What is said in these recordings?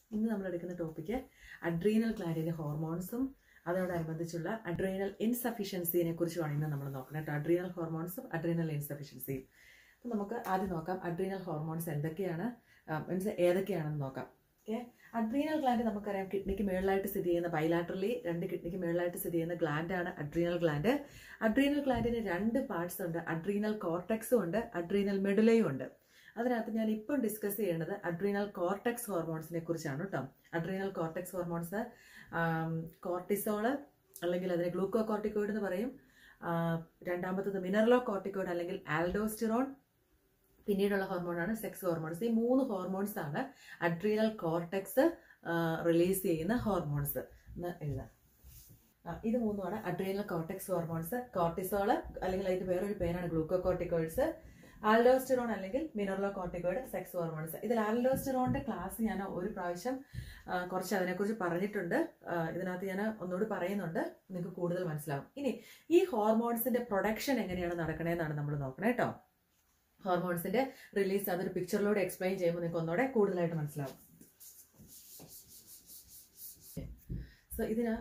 ഇന്ന് നമ്മൾ എടുക്കുന്ന ടോപ്പിക്ക് അഡ്രീനൽ ഗ്ലാൻഡിന്റെ ഹോർമോൺസും അതോടനുബന്ധിച്ചുള്ള അഡ്രീനൽ ഇൻസഫിഷ്യൻസിനെ കുറിച്ചുമാണ് ഇന്ന് നമ്മൾ നോക്കുന്നത് കേട്ടോ അഡ്രീനൽ ഹോർമോൺസും അഡ്രീനൽ ഇൻസഫിഷ്യൻസിയും അപ്പം നമുക്ക് ആദ്യം നോക്കാം അഡ്രീനൽ ഹോർമോൺസ് എന്തൊക്കെയാണ് മീൻസ് ഏതൊക്കെയാണെന്ന് നോക്കാം ഓക്കെ അഡ്രീനൽ ഗ്ലാൻഡ് നമുക്കറിയാം കിഡ്നിക്ക് മേളിലായിട്ട് സ്ഥിതി ചെയ്യുന്ന ബൈലാറ്ററലി രണ്ട് കിഡ്നിക്ക് മേളിലായിട്ട് സ്ഥിതി ചെയ്യുന്ന ഗ്ലാൻഡാണ് അഡ്രീനൽ ഗ്ലാൻഡ് അഡ്രീനൽ ഗ്ലാൻഡിന് രണ്ട് പാർട്സ് ഉണ്ട് അഡ്രീനൽ കോർട്ടെക്സും ഉണ്ട് അഡ്രീനൽ മെഡുലയും ഉണ്ട് അതിനകത്ത് ഞാൻ ഇപ്പം ഡിസ്കസ് ചെയ്യുന്നത് അഡ്രീനൽ കോർട്ടെക്സ് ഹോർമോൺസിനെ കുറിച്ചാണ് കേട്ടോ അഡ്രീനൽ കോർട്ടെക്സ് ഹോർമോൺസ് കോർട്ടിസോള് അല്ലെങ്കിൽ അതിനെ ഗ്ലൂക്കോ കോർട്ടിക്കോയിഡ് എന്ന് പറയും രണ്ടാമത്തത് മിനറലോ കോർട്ടിക്കോയിഡ് അല്ലെങ്കിൽ ആൽഡോസ്റ്റിറോൺ പിന്നീടുള്ള ഹോർമോണാണ് സെക്സ് ഹോർമോൺസ് ഈ മൂന്ന് ഹോർമോൺസ് ആണ് അഡ്രീനൽ കോർട്ടെക്സ് റിലീസ് ചെയ്യുന്ന ഹോർമോൺസ് എന്ന് എഴുതാം ഇത് മൂന്നുമാണ് അഡ്രീനൽ കോർട്ടെക്സ് ഹോർമോൺസ് കോർട്ടിസോള് അല്ലെങ്കിൽ അതിന്റെ വേറൊരു പേരാണ് ഗ്ലൂക്കോ കോർട്ടിക്കോയിഡ്സ് ആൽഡോസ്റ്റിറോൺ അല്ലെങ്കിൽ മിനറലോ കോർട്ടിക്കോയിഡ് സെക്സ് ഹോർമോൺസ് ഇതിൽ ആൽഡോസ്റ്റിറോണിന്റെ ക്ലാസ് ഞാൻ ഒരു പ്രാവശ്യം കുറച്ച് അതിനെക്കുറിച്ച് പറഞ്ഞിട്ടുണ്ട് ഇതിനകത്ത് ഞാൻ ഒന്നുകൂടി പറയുന്നുണ്ട് നിങ്ങൾക്ക് കൂടുതൽ മനസ്സിലാവും ഇനി ഈ ഹോർമോൺസിന്റെ പ്രൊഡക്ഷൻ എങ്ങനെയാണ് നടക്കണേന്നാണ് നമ്മൾ നോക്കണേ കേട്ടോ ഹോർമോൺസിന്റെ റിലീസ് അതൊരു പിക്ചറിലൂടെ എക്സ്പ്ലെയിൻ ചെയ്യുമ്പോൾ നിങ്ങൾക്ക് ഒന്നുകൂടെ കൂടുതലായിട്ട് മനസ്സിലാവും സോ ഇതിന്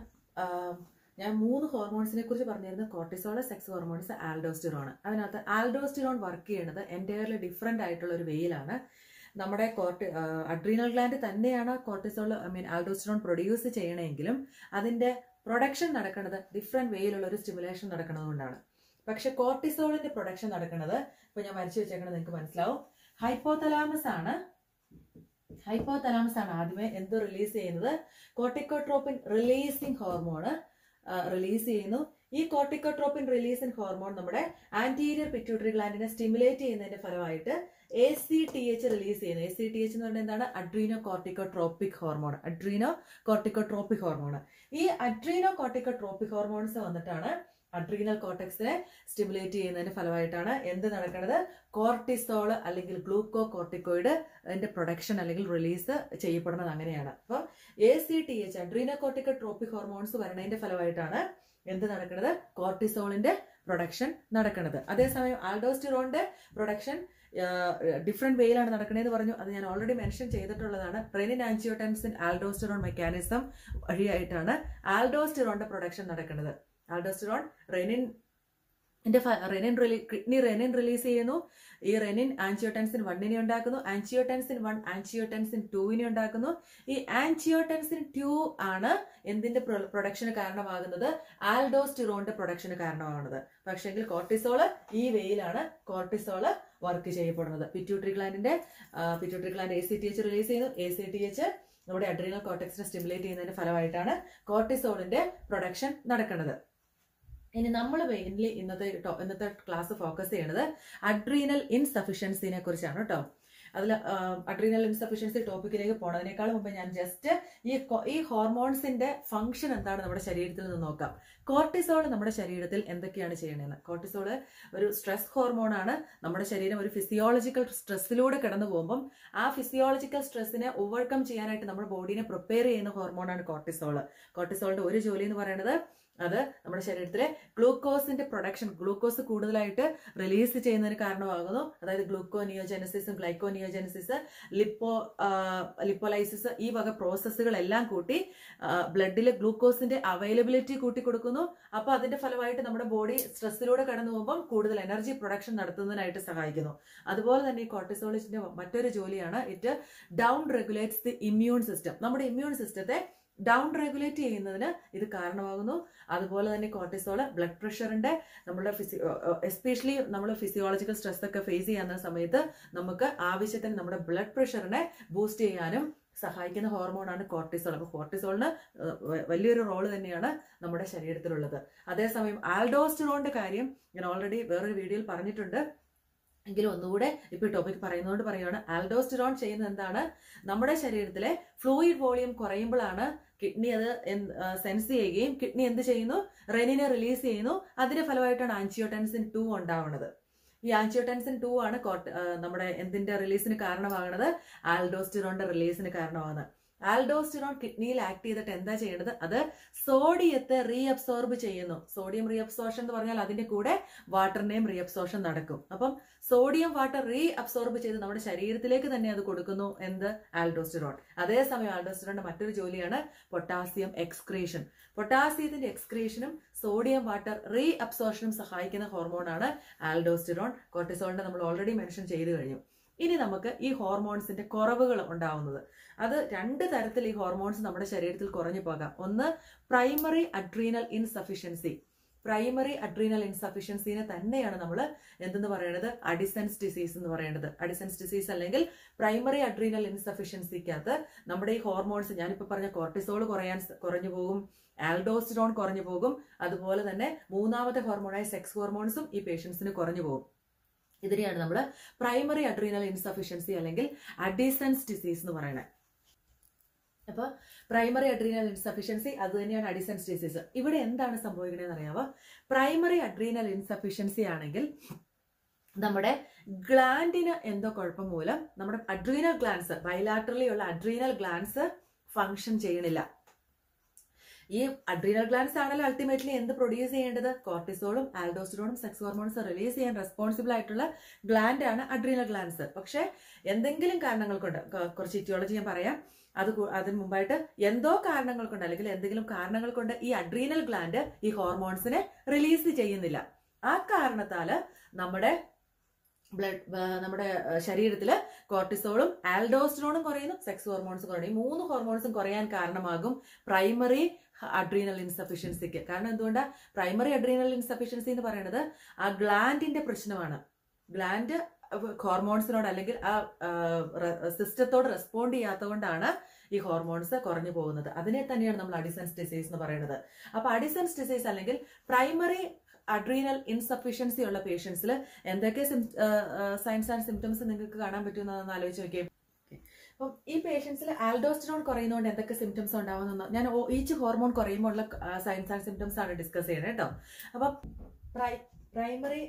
ഞാൻ മൂന്ന് ഹോർമോൺസിനെ കുറിച്ച് പറഞ്ഞിരുന്നു കോർട്ടിസോൾ സെക്സ് ഹോർമോൺസ് ആൽഡോസ്റ്റിറോൺ അതിനകത്ത് ആൽഡോസ്റ്റിറോൺ വർക്ക് ചെയ്യുന്നത് എൻറ്റയർലി ഡിഫറെൻ്റ് ആയിട്ടുള്ള ഒരു വെയിലാണ് നമ്മുടെ കോർട്ടി അഡ്രീനൽ ഗ്ലാൻഡ് തന്നെയാണ് cortisol I mean aldosterone produce ചെയ്യണമെങ്കിലും അതിന്റെ പ്രൊഡക്ഷൻ നടക്കുന്നത് ഡിഫറെൻറ്റ് വേയിലുള്ള ഒരു സ്റ്റിമുലേഷൻ നടക്കുന്നത് കൊണ്ടാണ് പക്ഷെ കോർട്ടിസോളിന്റെ പ്രൊഡക്ഷൻ നടക്കുന്നത് ഇപ്പൊ ഞാൻ വരച്ചു വെച്ചേക്കണത് നിങ്ങൾക്ക് മനസ്സിലാവും ഹൈപ്പോതലാമസ് ആണ് ഹൈപ്പോതലാമസ് ആണ് ആദ്യമേ എന്ത് റിലീസ് ചെയ്യുന്നത് കോർട്ടിക്കോട്രോപ്പിൻ റിലീസിങ് ഹോർമോണ് റിലീസ് ചെയ്യുന്നു ഈ കോർട്ടിക്കോട്രോപ്പിൻ റിലീസിങ് ഹോർമോൺ നമ്മുടെ ആന്റീരിയർ പിറ്റ്യൂട്ടറി ഗ്ലാൻഡിനെ സ്റ്റിമുലേറ്റ് ചെയ്യുന്നതിന്റെ ഫലമായിട്ട് A C T H release ചെയ്യുന്നത് എ സി ടി എച്ച് എന്ന് പറഞ്ഞാൽ എന്താണ് adrenocorticotropic hormone adrenocorticotropic hormone ഈ അഡ്രീനോ കോർട്ടിക്കോട്രോപ്പിക് ഹോർമോൺസ് വന്നിട്ടാണ് അഡ്രീനൽ കോർട്ടെക്സിനെ സ്റ്റിമുലേറ്റ് ചെയ്യുന്നതിന്റെ ഫലമായിട്ടാണ് എന്ത് നടക്കുന്നത് കോർട്ടിസോൾ അല്ലെങ്കിൽ ഗ്ലൂക്കോ കോർട്ടിക്കോയിഡ് അതിന്റെ പ്രൊഡക്ഷൻ അല്ലെങ്കിൽ റിലീസ് ചെയ്യപ്പെടുന്നത് അങ്ങനെയാണ് അപ്പോൾ A C T H adrenocorticotropic hormones വരണതിന്റെ ഫലമായിട്ടാണ് എന്ത് നടക്കുന്നത് കോർട്ടിസോളിന്റെ പ്രൊഡക്ഷൻ നടക്കുന്നത് അതേസമയം ആൽഡോസ്റ്റിറോണിന്റെ പ്രൊഡക്ഷൻ ഡിഫറെന്റ് വേയിലാണ് നടക്കണേന്ന് പറഞ്ഞു അത് ഞാൻ ഓൾറെഡി മെൻഷൻ ചെയ്തിട്ടുള്ളതാണ് പ്രെനിൻ ആൻജിയോടെൻസിൻ ആൽഡോസ്റ്റിറോൺ മെക്കാനിസം വഴിയായിട്ടാണ് ആൽഡോസ്റ്റിറോണിന്റെ പ്രൊഡക്ഷൻ നടക്കുന്നത് ആൽഡോസ്റ്റിറോൺ റെനിൻ റെനിൻ റിലീ കിഡ്നി റെനിൻ റിലീസ് ചെയ്യുന്നു ഈ റെനിൻ ആൻജിയോടെൻസിൻ വണ്ണിനെ ഉണ്ടാക്കുന്നു ആൻജിയോടെൻസിൻ വൺ ആൻജിയോടെൻസിൻ ടൂവിനെ ഉണ്ടാക്കുന്നു ഈ ആൻജിയോടെൻസിൻ ടു ആണ് എന്തിന്റെ പ്രൊഡക്ഷന് കാരണമാകുന്നത് ആൽഡോസ്റ്റിറോണിന്റെ പ്രൊഡക്ഷന് കാരണമാകുന്നത് പക്ഷെങ്കിൽ കോർട്ടിസോള് ഈ വെയിലാണ് കോർട്ടിസോള് വർക്ക് ചെയ്യപ്പെടുന്നത് പിറ്റ്യൂട്ടറി ഗ്ലാൻഡിന്റെ pituitary gland A C T H release ചെയ്യുന്നു എ സി ടി എച്ച് നമ്മുടെ അഡ്രീനൽ കോർട്ടെക്സിനെ സ്റ്റിമുലേറ്റ് ചെയ്യുന്നതിന്റെ ഫലമായിട്ടാണ് കോർട്ടിസോളിന്റെ പ്രൊഡക്ഷൻ നടക്കുന്നത് ഇനി നമ്മൾ മെയിൻലി ഇന്നത്തെ ഇന്നത്തെ ക്ലാസ് ഫോക്കസ് ചെയ്യണത് അഡ്രീനൽ ഇൻസഫിഷ്യൻസിനെ കുറിച്ചാണ് കേട്ടോ അതിൽ അഡ്രീനൽ ഇൻസഫിഷ്യൻസി ടോപ്പിക്കിലേക്ക് പോണതിനേക്കാൾ മുമ്പ് ഞാൻ ജസ്റ്റ് ഈ ഈ ഹോർമോൺസിന്റെ ഫംഗ്ഷൻ എന്താണ് നമ്മുടെ ശരീരത്തിൽ നിന്ന് നോക്കാം കോർട്ടിസോൾ നമ്മുടെ ശരീരത്തിൽ എന്തൊക്കെയാണ് ചെയ്യണതെന്ന് കോർട്ടിസോൾ ഒരു സ്ട്രെസ് ഹോർമോൺ ആണ് നമ്മുടെ ശരീരം ഒരു ഫിസിയോളജിക്കൽ സ്ട്രെസ്സിലൂടെ കടന്നു പോകുമ്പം ആ ഫിസിയോളജിക്കൽ സ്ട്രെസ്സിനെ ഓവർകം ചെയ്യാനായിട്ട് നമ്മുടെ ബോഡീനെ പ്രിപ്പയർ ചെയ്യുന്ന ഹോർമോണാണ് കോർട്ടിസോൾ കോർട്ടിസോളിന്റെ ഒരു ജോലി എന്ന് പറയുന്നത് അത് നമ്മുടെ ശരീരത്തിലെ ഗ്ലൂക്കോസിന്റെ പ്രൊഡക്ഷൻ ഗ്ലൂക്കോസ് കൂടുതലായിട്ട് റിലീസ് ചെയ്യുന്നതിന് കാരണമാകുന്നു അതായത് ഗ്ലൂക്കോ നിയോജനസിസും ഗ്ലൈക്കോ നിയോജനസിസ് ലിപ്പോ ലിപ്പോലൈസിസ് ഈ വക പ്രോസസ്സുകളെല്ലാം കൂട്ടി ബ്ലഡിൽ ഗ്ലൂക്കോസിന്റെ അവൈലബിലിറ്റി കൂട്ടി കൊടുക്കുന്നു അപ്പോൾ അതിന്റെ ഫലമായിട്ട് നമ്മുടെ ബോഡി സ്ട്രെസ്സിലൂടെ കടന്നു പോകുമ്പോൾ കൂടുതൽ എനർജി പ്രൊഡക്ഷൻ നടത്തുന്നതിനായിട്ട് സഹായിക്കുന്നു അതുപോലെ തന്നെ ഈ കോർട്ടിസോളിന്റെ മറ്റൊരു ജോലിയാണ് it down regulates the immune system നമ്മുടെ ഇമ്മ്യൂൺ സിസ്റ്റത്തെ ഡൗൺ റെഗുലേറ്റ് ചെയ്യുന്നതിന് ഇത് കാരണമാകുന്നു അതുപോലെ തന്നെ കോർട്ടിസോള് ബ്ലഡ് പ്രഷറിന്റെ നമ്മുടെ ഫിസി എസ്പെഷ്യലി നമ്മൾ ഫിസിയോളജിക്കൽ സ്ട്രെസ് ഒക്കെ ഫേസ് ചെയ്യുന്ന സമയത്ത് നമുക്ക് ആവശ്യത്തിന് നമ്മുടെ ബ്ലഡ് പ്രഷറിനെ ബൂസ്റ്റ് ചെയ്യാനും സഹായിക്കുന്ന ഹോർമോണാണ് കോർട്ടിസോൾ അപ്പോൾ കോർട്ടിസോളിന് വലിയൊരു റോള് തന്നെയാണ് നമ്മുടെ ശരീരത്തിലുള്ളത് അതേസമയം ആൽഡോസ്റ്റിറോണിന്റെ കാര്യം ഞാൻ ഓൾറെഡി വേറൊരു വീഡിയോയിൽ പറഞ്ഞിട്ടുണ്ട് എങ്കിലും ഒന്നുകൂടെ ഇപ്പൊ ടോപ്പിക് പറയുന്നതുകൊണ്ട് പറയുകയാണ് ആൽഡോസ്റ്റിറോൺ ചെയ്യുന്നത് എന്താണ് നമ്മുടെ ശരീരത്തിലെ ഫ്ലൂയിഡ് വോളിയം കുറയുമ്പോഴാണ് കിഡ്നി അത് സെൻസ് ചെയ്യുകയും കിഡ്നി എന്ത് ചെയ്യുന്നു റെനിനെ റിലീസ് ചെയ്യുന്നു അതിന്റെ ഫലമായിട്ടാണ് ആൻജിയോടെൻസിൻ ടു ഉണ്ടാവുന്നത് ഈ ആൻജിയോടെൻസിൻ ടു ആണ് നമ്മുടെ എന്തിന്റെ റിലീസിന് കാരണമാകുന്നത് ആൽഡോസ്റ്റിറോണിന്റെ റിലീസിന് കാരണമാകുന്നത് ആൽഡോസ്റ്റിറോൺ കിഡ്നിയിൽ ആക്ട് ചെയ്തിട്ട് എന്താ ചെയ്യേണ്ടത് അത് സോഡിയത്തെ റീഅബ്സോർബ് ചെയ്യുന്നു സോഡിയം റീഅബ്സോർഷൻ എന്ന് പറഞ്ഞാൽ അതിന്റെ കൂടെ വാട്ടറിന്റെയും റീഅബ്സോർഷൻ നടക്കും അപ്പം സോഡിയം വാട്ടർ റീ അബ്സോർബ് ചെയ്ത് നമ്മുടെ ശരീരത്തിലേക്ക് തന്നെ അത് കൊടുക്കുന്നു എന്ത് ആൽഡോസ്റ്റിറോൺ അതേസമയം ആൽഡോസ്റ്റിറോണിന്റെ മറ്റൊരു ജോലിയാണ് പൊട്ടാസ്യം എക്സ്ക്രീഷൻ പൊട്ടാസ്യത്തിന്റെ എക്സ്ക്രീഷനും സോഡിയം വാട്ടർ റീ അബ്സോർഷനും സഹായിക്കുന്ന ഹോർമോണാണ് ആൽഡോസ്റ്റിറോൺ കോർട്ടിസോളിന്റെ നമ്മൾ ഓൾറെഡി മെൻഷൻ ചെയ്തു കഴിഞ്ഞു ഇനി നമുക്ക് ഈ ഹോർമോൺസിന്റെ കുറവുകൾ ഉണ്ടാവുന്നത് അത് രണ്ട് തരത്തിൽ ഈ ഹോർമോൺസ് നമ്മുടെ ശരീരത്തിൽ കുറഞ്ഞു പോകാം ഒന്ന് primary adrenal insufficiency primary adrenal ഇൻസഫിഷ്യൻസിനെ തന്നെയാണ് നമ്മൾ എന്തെന്ന് പറയുന്നത് അഡിസൻസ് ഡിസീസ് എന്ന് പറയുന്നത് അഡിസൻസ് ഡിസീസ് അല്ലെങ്കിൽ പ്രൈമറി അഡ്രീനൽ ഇൻസഫിഷ്യൻസിക്കകത്ത് നമ്മുടെ ഈ ഹോർമോൺസ് ഞാനിപ്പോൾ പറഞ്ഞ കോർട്ടിസോൾ കുറയാൻ സ- കുറഞ്ഞു പോകും ആൽഡോസ്റ്റിറോൺ കുറഞ്ഞു പോകും അതുപോലെ തന്നെ മൂന്നാമത്തെ ഹോർമോണായ സെക്സ് ഹോർമോൺസും ഈ പേഷ്യൻസിന് കുറഞ്ഞു പോകും ഇതിനെയാണ് നമ്മൾ പ്രൈമറി അഡ്രീനൽ ഇൻസഫിഷ്യൻസി അല്ലെങ്കിൽ അഡിസൻസ് ഡിസീസ് എന്ന് പറയുന്നത് അപ്പോൾ പ്രൈമറി അഡ്രീനൽ ഇൻസഫിഷ്യൻസി അത് തന്നെയാണ് അഡിസൻസ് ഡിസീസ് ഇവിടെ എന്താണ് സംഭവിക്കണതെന്ന് അറിയാമോ പ്രൈമറി അഡ്രീനൽ ഇൻസഫിഷ്യൻസി ആണെങ്കിൽ നമ്മുടെ ഗ്ലാൻഡിന് എന്തോ കുഴപ്പം മൂലം നമ്മുടെ അഡ്രീനൽ ഗ്ലാൻസ് ബൈലാറ്ററലി ഉള്ള അഡ്രീനൽ ഗ്ലാൻസ് ഫങ്ഷൻ ചെയ്യണില്ല ഈ അഡ്രീനൽ ഗ്ലാൻസ് ആണല്ലോ അൾട്ടിമേറ്റ്ലി എന്ത് പ്രൊഡ്യൂസ് ചെയ്യേണ്ടത് കോർട്ടിസോളും ആൽഡോസ്റ്റിറോണും സെക്സ് ഹോർമോൺസ് റിലീസ് ചെയ്യാൻ റെസ്പോൺസിബിൾ ആയിട്ടുള്ള ഗ്ലാൻഡ് ആണ് അഡ്രീനൽ ഗ്ലാൻസ് പക്ഷേ എന്തെങ്കിലും കാരണങ്ങൾ കൊണ്ട് ക- കുറച്ച് ഇറ്റിയോളജി ഞാൻ പറയാം അത് കു- അതിന് മുമ്പായിട്ട് എന്തോ കാരണങ്ങൾ കൊണ്ട് അല്ലെങ്കിൽ എന്തെങ്കിലും കാരണങ്ങൾ കൊണ്ട് ഈ അഡ്രീനൽ ഗ്ലാൻഡ് ഈ ഹോർമോൺസിനെ റിലീസ് ചെയ്യുന്നില്ല ആ കാരണത്താല് നമ്മുടെ ബ്ലഡ് നമ്മുടെ ശരീരത്തിൽ കോർട്ടിസോളും ആൽഡോസ്റ്റിറോണും കുറയുന്നു സെക്സ് ഹോർമോൺസും കുറയുന്നു ഈ മൂന്ന് ഹോർമോൺസും കുറയാൻ കാരണമാകും പ്രൈമറി അഡ്രീനൽ ഇൻസഫിഷ്യൻസിക്ക് കാരണം എന്തുകൊണ്ടാ പ്രൈമറി അഡ്രീനൽ ഇൻസഫിഷ്യൻസി എന്ന് പറയുന്നത് ആ ഗ്ലാൻഡിന്റെ പ്രശ്നമാണ് ഗ്ലാൻഡ് ഹോർമോൺസിനോട് അല്ലെങ്കിൽ ആ സിസ്റ്റത്തോട് റെസ്പോണ്ട് ചെയ്യാത്തതുകൊണ്ടാണ് ഈ ഹോർമോൺസ് കുറഞ്ഞു പോകുന്നത് അതിനെ തന്നെയാണ് നമ്മൾ അഡിസൻസ് ഡിസീസ് എന്ന് പറയുന്നത് അപ്പൊ അഡിസൻസ് ഡിസീസ് അല്ലെങ്കിൽ പ്രൈമറി അഡ്രീനൽ ഇൻസഫിഷ്യൻസി ഉള്ള പേഷ്യൻസിൽ എന്തൊക്കെ സൈൻസ് ആൻഡ് സിംറ്റംസ് നിങ്ങൾക്ക് കാണാൻ പറ്റുമെന്ന് ആലോചിച്ച് നോക്കിയേ അപ്പം ഈ പേഷ്യൻസിൽ ആൽഡോസ്റ്റിറോൺ കുറയുന്നതുകൊണ്ട് എന്തൊക്കെ സിംറ്റംസ് ഉണ്ടാവുന്ന ഞാൻ ഈച്ച് ഹോർമോൺ കുറയുമ്പോൾ ഉള്ള സൈൻസ് ആൻഡ് സിംറ്റംസ് ആണ് ഡിസ്കസ് ചെയ്യുന്നത് കേട്ടോ അപ്പം പ്രൈമറി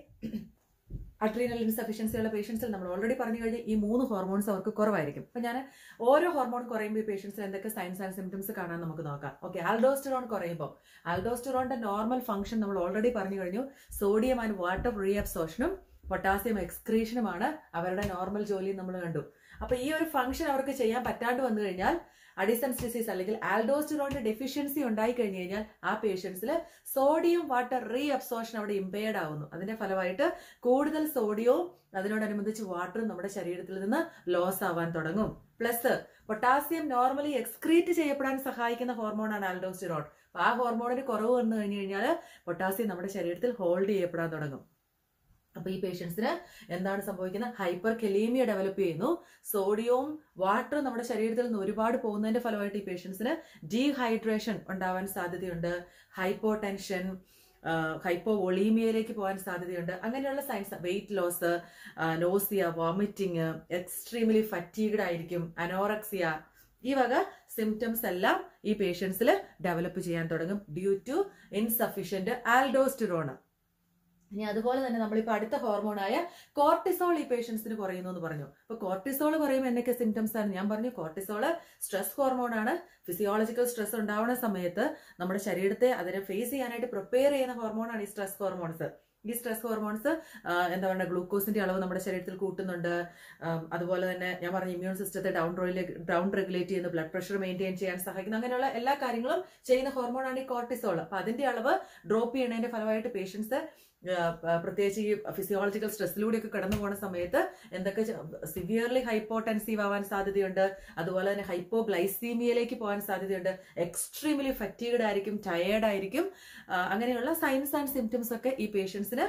അഡ്രീനൽ ഇൻസഫിഷ്യൻസി ഉള്ള പേഷ്യൻസിൽ നമ്മൾ ഓൾറെഡി പറഞ്ഞു കഴിഞ്ഞാൽ ഈ മൂന്ന് ഹോർമോൺസ് അവർക്ക് കുറവായിരിക്കും അപ്പൊ ഞാൻ ഓരോ ഹോർമോൺ കുറയുമ്പോൾ ഈ പേഷ്യൻസിൽ എന്തൊക്കെ സൈൻസ് ആൻഡ് സിംറ്റംസ് കാണാൻ നമുക്ക് നോക്കാം ഓക്കെ ആൽഡോസ്റ്റിറോൺ കുറയുമ്പോൾ ആൽഡോസ്റ്റിറോണിന്റെ നോർമൽ ഫംഗ്ഷൻ നമ്മൾ ഓൾറെഡി പറഞ്ഞു കഴിഞ്ഞു സോഡിയം ആൻഡ് വാട്ടർ റീഅബ്സോർഷനും പൊട്ടാസ്യം എക്സ്ക്രീഷനുമാണ് അവരുടെ നോർമൽ ജോലി നമ്മൾ കണ്ടു അപ്പൊ ഈ ഒരു ഫംഗ്ഷൻ അവർക്ക് ചെയ്യാൻ പറ്റാണ്ട് വന്നു കഴിഞ്ഞാൽ അഡിസൻസ് ഡിസീസ് അല്ലെങ്കിൽ ആൽഡോസ്റ്റിറോണിന്റെ ഡെഫിഷ്യൻസി ഉണ്ടായി കഴിഞ്ഞു കഴിഞ്ഞാൽ ആ പേഷ്യൻസിൽ സോഡിയം വാട്ടർ റീ അബ്സോർഷൻ അവിടെ ഇമ്പയർഡ് ആവുന്നു അതിന്റെ ഫലമായിട്ട് കൂടുതൽ സോഡിയവും അതിനോടനുബന്ധിച്ച് വാട്ടറും നമ്മുടെ ശരീരത്തിൽ നിന്ന് ലോസ് ആവാൻ തുടങ്ങും പ്ലസ് പൊട്ടാസ്യം നോർമലി എക്സ്ക്രീറ്റ് ചെയ്യപ്പെടാൻ സഹായിക്കുന്ന ഹോർമോണാണ് ആൽഡോസ്റ്റിറോൺ അപ്പൊ ആ ഹോർമോണിന് കുറവ് വന്നു കഴിഞ്ഞു കഴിഞ്ഞാൽ പൊട്ടാസ്യം നമ്മുടെ ശരീരത്തിൽ ഹോൾഡ് ചെയ്യപ്പെടാൻ തുടങ്ങും അപ്പൊ ഈ പേഷ്യൻസിന് എന്താണ് സംഭവിക്കുന്നത് ഹൈപ്പർ കെലീമിയ ഡെവലപ്പ് ചെയ്യുന്നു സോഡിയവും വാട്ടറും നമ്മുടെ ശരീരത്തിൽ നിന്ന് ഒരുപാട് പോകുന്നതിന്റെ ഫലമായിട്ട് ഈ പേഷ്യൻസിന് ഡീഹൈഡ്രേഷൻ ഉണ്ടാവാൻ സാധ്യതയുണ്ട് ഹൈപ്പോ ടെൻഷൻ ഹൈപ്പോ വൊളീമിയയിലേക്ക് പോകാൻ സാധ്യതയുണ്ട് അങ്ങനെയുള്ള signs weight loss nausea vomiting extremely fatigued ആയിരിക്കും അനോറക്സിയ ഈ വക സിംറ്റംസ് എല്ലാം ഈ പേഷ്യൻസിൽ ഡെവലപ്പ് ചെയ്യാൻ തുടങ്ങും ഡ്യൂ ടു ഇൻസഫിഷ്യന്റ് ആൽഡോസ്റ്റിറോൺ ഇനി അതുപോലെ തന്നെ നമ്മളിപ്പോൾ അടുത്ത ഹോർമോണായ കോർട്ടിസോൾ ഈ പേഷ്യൻസിന് കുറയുന്നു എന്ന് പറഞ്ഞു അപ്പൊ കോർട്ടിസോൾ കുറയുമ്പോൾ എന്തൊക്കെ സിംറ്റംസ് ആണ് ഞാൻ പറഞ്ഞു കോർട്ടിസോൾ സ്ട്രെസ് ഹോർമോൺ ആണ് ഫിസിയോളജിക്കൽ സ്ട്രെസ് ഉണ്ടാവുന്ന സമയത്ത് നമ്മുടെ ശരീരത്തെ അതിനെ ഫേസ് ചെയ്യാനായിട്ട് പ്രിപ്പയർ ചെയ്യുന്ന ഹോർമോണാണ് ഈ സ്ട്രെസ് ഹോർമോൺസ് ഈ സ്ട്രെസ് ഹോർമോൺസ് എന്താ പറയുക ഗ്ലൂക്കോസിന്റെ അളവ് നമ്മുടെ ശരീരത്തിൽ കൂട്ടുന്നുണ്ട് അതുപോലെ തന്നെ ഞാൻ പറഞ്ഞ ഇമ്മ്യൂൺ സിസ്റ്റത്തെ ഡൗൺ ഡൗൺ റെഗുലേറ്റ് ചെയ്യുന്ന ബ്ലഡ് പ്രഷർ മെയിൻറ്റെയിൻ ചെയ്യാൻ സഹായിക്കുന്നു അങ്ങനെയുള്ള എല്ലാ കാര്യങ്ങളും ചെയ്യുന്ന ഹോർമോണാണ് ഈ കോർട്ടിസോൾ അപ്പൊ അതിന്റെ അളവ് ഡ്രോപ്പ് ചെയ്യുന്നതിന്റെ ഫലമായിട്ട് പേഷ്യൻസ് പ്രത്യേകിച്ച് ഈ ഫിസിയോളജിക്കൽ സ്ട്രെസ്സിലൂടെയൊക്കെ കടന്നു പോകുന്ന സമയത്ത് എന്തൊക്കെ സിവിയർലി ഹൈപ്പോടെൻസീവ് ആവാൻ സാധ്യതയുണ്ട് അതുപോലെ തന്നെ ഹൈപ്പോ ഗ്ലൈസീമിയയിലേക്ക് പോകാൻ സാധ്യതയുണ്ട് എക്സ്ട്രീംലി ഫറ്റീഗ്ഡ് ആയിരിക്കും ടയേർഡ് ആയിരിക്കും അങ്ങനെയുള്ള സൈൻസ് ആൻഡ് സിംറ്റംസ് ഒക്കെ ഈ പേഷ്യൻസിന്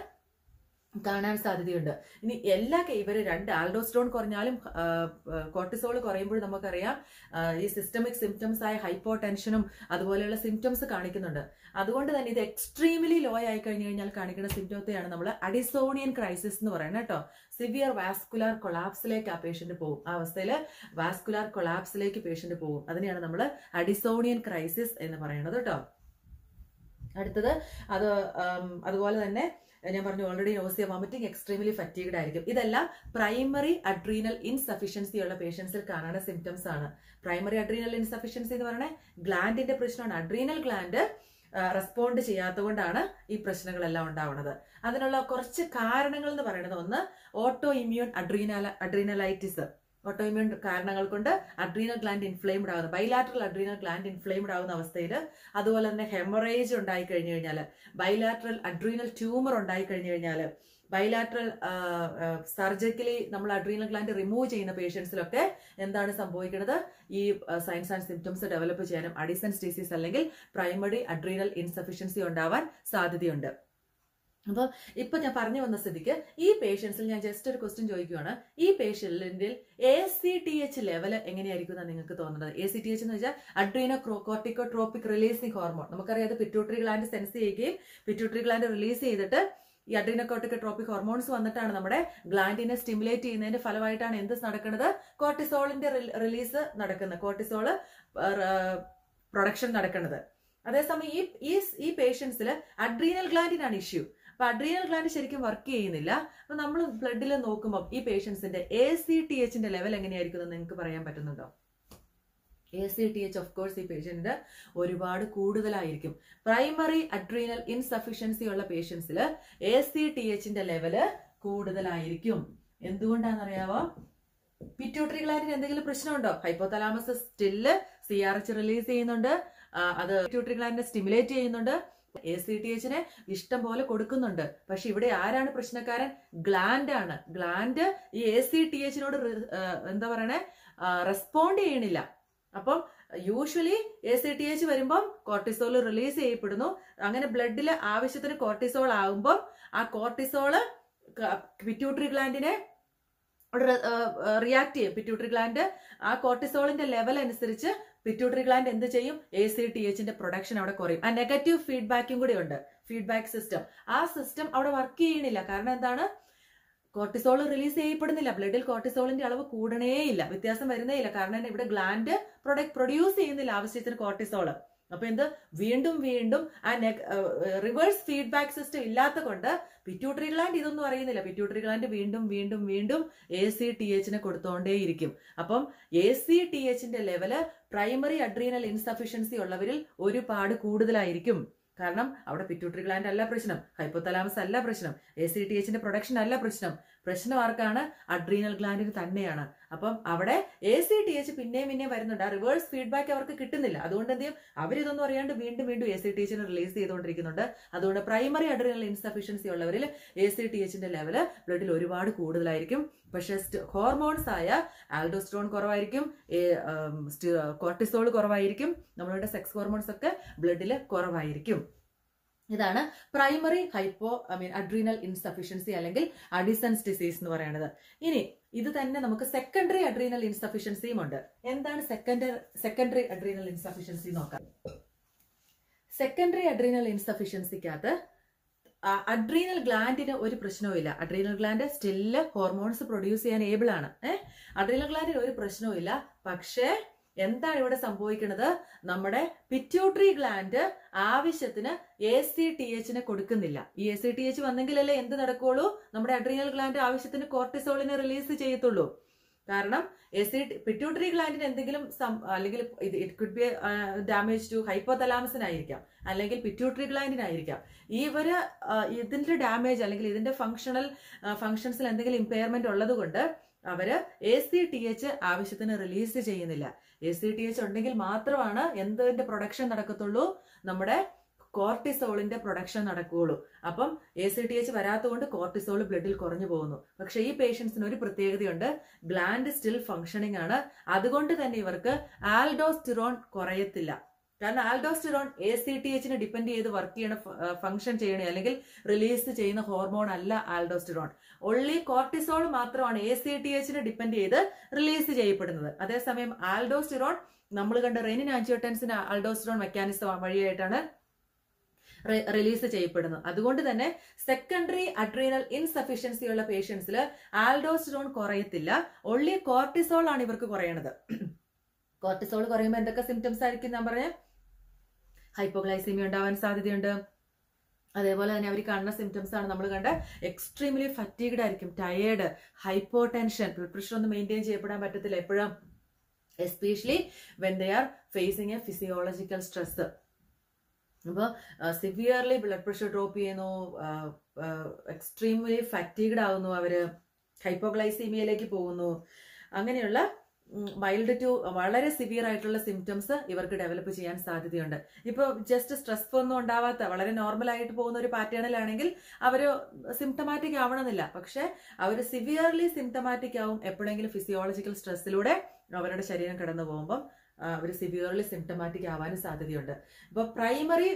കാണാൻ സാധ്യതയുണ്ട് ഇനി എല്ലാ ഇവർ രണ്ട് ആൽഡോസ്ട്രോൺ കുറഞ്ഞാലും കോർട്ടിസോൾ കുറയുമ്പോൾ നമുക്കറിയാം ഈ സിസ്റ്റമിക് സിംറ്റംസ് ആയ ഹൈപ്പോ ടെൻഷനും അതുപോലെയുള്ള സിംറ്റംസ് കാണിക്കുന്നുണ്ട് അതുകൊണ്ട് തന്നെ ഇത് എക്സ്ട്രീംലി ലോ ആയി കഴിഞ്ഞു കഴിഞ്ഞാൽ കാണിക്കുന്ന സിംറ്റത്തെയാണ് നമ്മൾ അഡിസോണിയൻ ക്രൈസിസ് എന്ന് പറയുന്നത് കേട്ടോ സിവിയർ വാസ്കുലാർ കൊളാപ്സിലേക്ക് ആ പേഷ്യന്റ് പോകും ആ അവസ്ഥയിൽ വാസ്കുലാർ കൊളാപ്സിലേക്ക് പേഷ്യന്റ് പോകും അതിനെയാണ് നമ്മൾ അഡിസോണിയൻ ക്രൈസിസ് എന്ന് പറയുന്നത് കേട്ടോ അടുത്തത് അത് അതുപോലെ തന്നെ ഞാൻ പറഞ്ഞു already nausea vomiting extremely fatigued ആയിരിക്കും ഇതെല്ലാം പ്രൈമറി അഡ്രീനൽ ഇൻസഫിഷ്യൻസി ഉള്ള പേഷ്യൻസിൽ കാണുന്ന സിംറ്റംസ് ആണ് പ്രൈമറി അഡ്രീനൽ ഇൻസഫിഷ്യൻസി എന്ന് പറയുന്നത് ഗ്ലാൻഡിന്റെ പ്രശ്നമാണ് അഡ്രീനൽ ഗ്ലാൻഡ് റെസ്പോണ്ട് ചെയ്യാത്തതുകൊണ്ടാണ് ഈ പ്രശ്നങ്ങളെല്ലാം ഉണ്ടാവുന്നത് അതിനുള്ള കുറച്ച് കാരണങ്ങൾ എന്ന് പറയുന്നത് ഒന്ന് ഓട്ടോ ഇമ്മ്യൂൺ അഡ്രീനല അഡ്രീനലൈറ്റിസ് ഓട്ടോ ഇമ്മ്യൂൺ കാരണങ്ങൾ കൊണ്ട് അഡ്രീനൽ ഗ്ലാൻഡ് ഇൻഫ്ലെയിംഡ് ആകുന്ന ബൈലാറ്ററൽ അഡ്രീനൽ ഗ്ലാൻഡ് ഇൻഫ്ലെയിംഡ് ആകുന്ന അവസ്ഥയിൽ അതുപോലെ തന്നെ ഹെമറേജ് ഉണ്ടായി കഴിഞ്ഞു കഴിഞ്ഞാൽ ബൈലാറ്ററൽ അഡ്രീനൽ ട്യൂമർ ഉണ്ടായി കഴിഞ്ഞു കഴിഞ്ഞാൽ ബൈലാറ്ററൽ സർജിക്കലി നമ്മൾ അഡ്രീനൽ ഗ്ലാൻഡ് റിമൂവ് ചെയ്യുന്ന പേഷ്യൻസിലൊക്കെ എന്താണ് സംഭവിക്കുന്നത് ഈ സയൻസ് ആൻഡ് സിംറ്റംസ് ഡെവലപ്പ് ചെയ്യാനും അഡിസൻസ് ഡിസീസ് അല്ലെങ്കിൽ പ്രൈമറി അഡ്രീനൽ ഇൻസഫിഷ്യൻസി ഉണ്ടാവാൻ സാധ്യതയുണ്ട് അപ്പോൾ ഇപ്പൊ ഞാൻ പറഞ്ഞു വന്ന സ്ഥിതിക്ക് ഈ പേഷ്യൻസിൽ ഞാൻ ജസ്റ്റ് ഒരു ക്വസ്റ്റ്യൻ ചോദിക്കുകയാണ് ഈ പേഷ്യന്റിൽ A C T H level എങ്ങനെയായിരിക്കും എന്നാണ് നിങ്ങൾക്ക് തോന്നുന്നത് എ സി ടി എച്ച് എന്ന് വെച്ചാൽ അഡ്രീനോ കോർട്ടിക്കോട്രോപ്പിക് റിലീസിംഗ് ഹോർമോൺ നമുക്കറിയാം അത് പിറ്റ്യൂട്ടറി ഗ്ലാൻഡ് സെൻസ് ചെയ്യുകയും പിറ്റ്യൂട്ടറി ഗ്ലാൻഡ് റിലീസ് ചെയ്തിട്ട് ഈ അഡ്രീനോക്കോട്ടിക്കോട്രോപ്പിക് ഹോർമോൺസ് വന്നിട്ടാണ് നമ്മുടെ ഗ്ലാൻഡിനെ സ്റ്റിമുലേറ്റ് ചെയ്യുന്നതിന്റെ ഫലമായിട്ടാണ് എന്ത് നടക്കുന്നത് കോർട്ടിസോളിന്റെ റിലീസ് നടക്കുന്നത് കോർട്ടിസോള് പ്രൊഡക്ഷൻ നടക്കുന്നത് അതേസമയം ഈ ഈ ഈ പേഷ്യൻസിൽ അഡ്രീനൽ ഗ്ലാൻഡിനാണ് ഇഷ്യൂ അപ്പൊ അഡ്രീനൽ ഗ്ലാൻഡ് ശരിക്കും വർക്ക് ചെയ്യുന്നില്ല അപ്പൊ നമ്മൾ ബ്ലഡിൽ നോക്കുമ്പോൾ ഈ പേഷ്യൻസിന്റെ എ സി ടി എച്ചിന്റെ ലെവൽ എങ്ങനെയായിരിക്കും എന്ന് നിങ്ങൾക്ക് പറയാൻ പറ്റുന്നുണ്ടോ A C T H of course ഈ പേഷ്യന്റ് ഒരുപാട് കൂടുതലായിരിക്കും പ്രൈമറി അഡ്രീനൽ ഇൻസഫിഷ്യൻസി ഉള്ള പേഷ്യൻസിൽ എ സി ടി എച്ചിന്റെ ലെവല് കൂടുതലായിരിക്കും എന്തുകൊണ്ടാണെന്നറിയാവോ പിറ്റ്യൂട്ടറി ഗ്ലാൻഡിന് എന്തെങ്കിലും പ്രശ്നമുണ്ടോ hypothalamus still C R H release ചെയ്യുന്നുണ്ട് അത് പിറ്റ്യൂട്ടറി ഗ്ലാൻഡിനെ സ്റ്റിമുലേറ്റ് ചെയ്യുന്നുണ്ട് എ സി ടി എച്ചിനെ ഇഷ്ടം പോലെ കൊടുക്കുന്നുണ്ട് പക്ഷെ ഇവിടെ ആരാണ് പ്രശ്നക്കാരൻ ഗ്ലാൻഡ് ആണ് ഗ്ലാൻഡ് ഈ എ സി ടി എച്ചിനോട് എന്താ പറയണേ റെസ്പോണ്ട് ചെയ്യണില്ല അപ്പം usually A C T H വരുമ്പം കോർട്ടിസോൾ റിലീസ് ചെയ്യപ്പെടുന്നു അങ്ങനെ ബ്ലഡിൽ ആവശ്യത്തിന് കോർട്ടിസോൾ ആകുമ്പോൾ ആ കോർട്ടിസോള് പിറ്റ്യൂട്ടറി ഗ്ലാൻഡിനെ റിയാക്ട് ചെയ്യും പിറ്റ്യൂട്ടറി ഗ്ലാൻഡ് ആ കോർട്ടിസോളിന്റെ ലെവൽ അനുസരിച്ച് പിറ്റ്യൂട്ടറി ഗ്ലാൻഡ് എന്ത് ചെയ്യും എ സി ടി എച്ചിന്റെ പ്രൊഡക്ഷൻ അവിടെ കുറയും ആ നെഗറ്റീവ് ഫീഡ്ബാക്കും കൂടി ഉണ്ട് ഫീഡ്ബാക്ക് സിസ്റ്റം ആ സിസ്റ്റം അവിടെ വർക്ക് ചെയ്യണില്ല കാരണം എന്താണ് കോർട്ടിസോൾ റിലീസ് ചെയ്യപ്പെടുന്നില്ല ബ്ലഡിൽ കോർട്ടിസോളിന്റെ അളവ് കൂടണേയില്ല വ്യത്യാസം വരുന്നേയില്ല കാരണം ഇവിടെ ഗ്ലാൻഡ് പ്രൊഡക്റ്റ് പ്രൊഡ്യൂസ് ചെയ്യുന്നില്ല ആവശ്യത്തിന് കോർട്ടിസോള് അപ്പൊ എന്ത് വീണ്ടും വീണ്ടും ആ റിവേഴ്സ് ഫീഡ്ബാക്ക് സിസ്റ്റം ഇല്ലാത്ത കൊണ്ട് പിറ്റ്യൂട്ടറി ഗ്ലാൻഡ് ഇതൊന്നും അറിയുന്നില്ല പിറ്റ്യൂട്ടറി ഗ്ലാൻഡ് വീണ്ടും വീണ്ടും വീണ്ടും എ സി ടി എച്ചിനെ കൊടുത്തോണ്ടേയിരിക്കും അപ്പം എ സി ടി എച്ചിന്റെ ലെവല് പ്രൈമറി അഡ്രീനൽ ഇൻസഫിഷ്യൻസി ഉള്ളവരിൽ ഒരുപാട് കൂടുതലായിരിക്കും കാരണം അവിടെ പിറ്റ്യൂട്ടറി ഗ്ലാൻഡ് അല്ല പ്രശ്നം ഹൈപ്പോതലാമസ് അല്ല പ്രശ്നം എ സി ടി എച്ചിന്റെ പ്രൊഡക്ഷൻ അല്ല പ്രശ്നം പ്രശ്നം ആർക്കാണ് അഡ്രീനൽ ഗ്ലാൻഡിന് തന്നെയാണ് അപ്പം അവിടെ എ സി ടി എച്ച് പിന്നെയും പിന്നെയും വരുന്നുണ്ട് ആ റിവേഴ്സ് ഫീഡ്ബാക്ക് അവർക്ക് കിട്ടുന്നില്ല അതുകൊണ്ട് എന്ത് ചെയ്യും അവരിതൊന്നും അറിയാണ്ട് വീണ്ടും വീണ്ടും എ സി ടി എച്ചിനെ റിലീസ് ചെയ്തുകൊണ്ടിരിക്കുന്നുണ്ട് അതുകൊണ്ട് പ്രൈമറി അഡ്രീനൽ ഇൻസഫിഷ്യൻസി ഉള്ളവരിൽ എ സി ടി എച്ചിന്റെ ലെവല് ബ്ലഡിൽ ഒരുപാട് കൂടുതലായിരിക്കും പക്ഷേ ഹോർമോൺസ് ആയ ആൽഡോസ്ട്രോൺ കുറവായിരിക്കും കോർട്ടിസോൾ കുറവായിരിക്കും നമ്മളുടെ സെക്സ് ഹോർമോൺസ് ഒക്കെ ബ്ലഡിൽ കുറവായിരിക്കും ഇതാണ് primary hypo I mean adrenal insufficiency അല്ലെങ്കിൽ അഡിസൻസ് ഡിസീസ് എന്ന് പറയുന്നത് ഇനി ഇത് തന്നെ നമുക്ക് സെക്കൻഡറി അഡ്രീനൽ ഇൻസഫിഷ്യൻസിയും ഉണ്ട് എന്താണ് സെക്കൻഡറി സെക്കൻഡറി അഡ്രീനൽ ഇൻസഫിഷ്യൻസി നോക്കാം സെക്കൻഡറി അഡ്രീനൽ ഇൻസഫിഷ്യൻസിക്കകത്ത് അഡ്രീനൽ ഗ്ലാൻഡിന് ഒരു പ്രശ്നവുമില്ല adrenal gland still hormones produce ചെയ്യാൻ ഏബിൾ ആണ് ഏഹ് അഡ്രീനൽ ഗ്ലാൻഡിന് ഒരു പ്രശ്നവുമില്ല പക്ഷേ എന്താണ് ഇവിടെ സംഭവിക്കുന്നത് നമ്മുടെ പിറ്റ്യൂട്ടറി ഗ്ലാൻഡ് ആവശ്യത്തിന് എ സി ടി എച്ചിനെ കൊടുക്കുന്നില്ല ഈ എ സി ടി എച്ച് വന്നെങ്കിലല്ലേ എന്ത് നടക്കുള്ളൂ നമ്മുടെ അഡ്രീനൽ ഗ്ലാൻഡ് ആവശ്യത്തിന് കോർട്ടിസോളിനെ റിലീസ് ചെയ്യത്തുള്ളൂ കാരണം എ സി പിറ്റ്യൂട്ടറി ഗ്ലാൻഡിന് എന്തെങ്കിലും അല്ലെങ്കിൽ it could be damage to ഹൈപ്പോതലാമസിനായിരിക്കാം അല്ലെങ്കിൽ പിറ്റ്യൂട്ടറി ഗ്ലാൻഡിനായിരിക്കാം ഇവര് ഇതിന്റെ ഡാമേജ് അല്ലെങ്കിൽ ഇതിന്റെ ഫങ്ഷണൽ ഫങ്ഷൻസിൽ എന്തെങ്കിലും ഇമ്പയർമെന്റ് ഉള്ളത് കൊണ്ട് അവര് എ സി ടി എച്ച് ആവശ്യത്തിന് റിലീസ് ചെയ്യുന്നില്ല എ സി ടി എച്ച് ഉണ്ടെങ്കിൽ മാത്രമാണ് എന്തിന്റെ പ്രൊഡക്ഷൻ നടക്കത്തുള്ളൂ നമ്മുടെ കോർട്ടിസോളിന്റെ പ്രൊഡക്ഷൻ നടക്കുകയുള്ളൂ അപ്പം എ സി ടി എച്ച് വരാത്തതുകൊണ്ട് കോർട്ടിസോൾ ബ്ലഡിൽ കുറഞ്ഞു പോകുന്നു പക്ഷെ ഈ പേഷ്യൻസിന് ഒരു പ്രത്യേകതയുണ്ട് ഗ്ലാൻഡ് സ്റ്റിൽ ഫങ്ഷനിങ് ആണ് അതുകൊണ്ട് തന്നെ ഇവർക്ക് ആൽഡോസ്റ്റിറോൺ കുറയത്തില്ല കാരണം ആൽഡോസ്റ്റിറോൺ എ സി ടി എച്ചിനെ ഡിപ്പെൻഡ് ചെയ്ത് വർക്ക് ചെയ്യണ ഫംഗ്ഷൻ ചെയ്യണേ അല്ലെങ്കിൽ റിലീസ് ചെയ്യുന്ന ഹോർമോൺ അല്ല ആൽഡോസ്റ്റിറോൺ ഒള്ളി കോർട്ടിസോൾ മാത്രമാണ് എ സി ടി എച്ചിനെ ഡിപ്പെൻഡ് ചെയ്ത് റിലീസ് ചെയ്യപ്പെടുന്നത് അതേസമയം ആൽഡോസ്റ്റിറോൺ നമ്മൾ കണ്ട റെനിൻ ആൻജിയോട്ടൻസിന് ആൽഡോസ്റ്റിറോൺ മെക്കാനിസം വഴിയായിട്ടാണ് റിലീസ് ചെയ്യപ്പെടുന്നത് അതുകൊണ്ട് തന്നെ സെക്കൻഡറി അഡ്രീനൽ ഇൻസഫിഷ്യൻസി ഉള്ള പേഷ്യൻസിൽ ആൽഡോസ്റ്റിറോൺ കുറയത്തില്ല ഒള്ളി കോർട്ടിസോൾ ആണ് ഇവർക്ക് കുറയണത് കോർട്ടിസോൾ കുറയുമ്പോൾ എന്തൊക്കെ സിംറ്റംസ് ആയിരിക്കും ഞാൻ പറഞ്ഞ ഹൈപ്പോഗ്ലൈസീമിയ ഉണ്ടാവാൻ സാധ്യതയുണ്ട് അതേപോലെ തന്നെ അവർ കാണുന്ന സിംറ്റംസ് ആണ് നമ്മൾ കണ്ട എക്സ്ട്രീംലി ഫറ്റീഗ്ഡ് ആയിരിക്കും tired hypotension blood pressure ഒന്നും മെയിൻറ്റെയിൻ ചെയ്യപ്പെടാൻ പറ്റത്തില്ല എപ്പോഴും especially when they are facing a physiological stress അപ്പോൾ സിവിയർലി ബ്ലഡ് പ്രഷർ ഡ്രോപ്പ് ചെയ്യുന്നു എക്സ്ട്രീംലി ഫറ്റീഗ്ഡ് ആവുന്നു അവര് ഹൈപ്പോഗ്ലൈസീമിയയിലേക്ക് പോകുന്നു അങ്ങനെയുള്ള മൈൽഡ് ടു വളരെ സിവിയർ ആയിട്ടുള്ള സിംറ്റംസ് ഇവർക്ക് ഡെവലപ്പ് ചെയ്യാൻ സാധ്യതയുണ്ട് ഇപ്പോൾ ജസ്റ്റ് സ്ട്രെസ് ഒന്നും ഉണ്ടാവാത്ത വളരെ നോർമൽ ആയിട്ട് പോകുന്ന ഒരു പാറ്റേണിലാണെങ്കിൽ അവർ സിംറ്റമാറ്റിക് ആവണമെന്നില്ല പക്ഷെ അവർ സിവിയർലി സിംറ്റമാറ്റിക് ആവും എപ്പോഴെങ്കിലും ഫിസിയോളജിക്കൽ സ്ട്രെസ്സിലൂടെ അവരുടെ ശരീരം കടന്നു പോകുമ്പം അവർ സിവിയർലി സിംറ്റമാറ്റിക് ആവാനും സാധ്യതയുണ്ട് ഇപ്പൊ പ്രൈമറി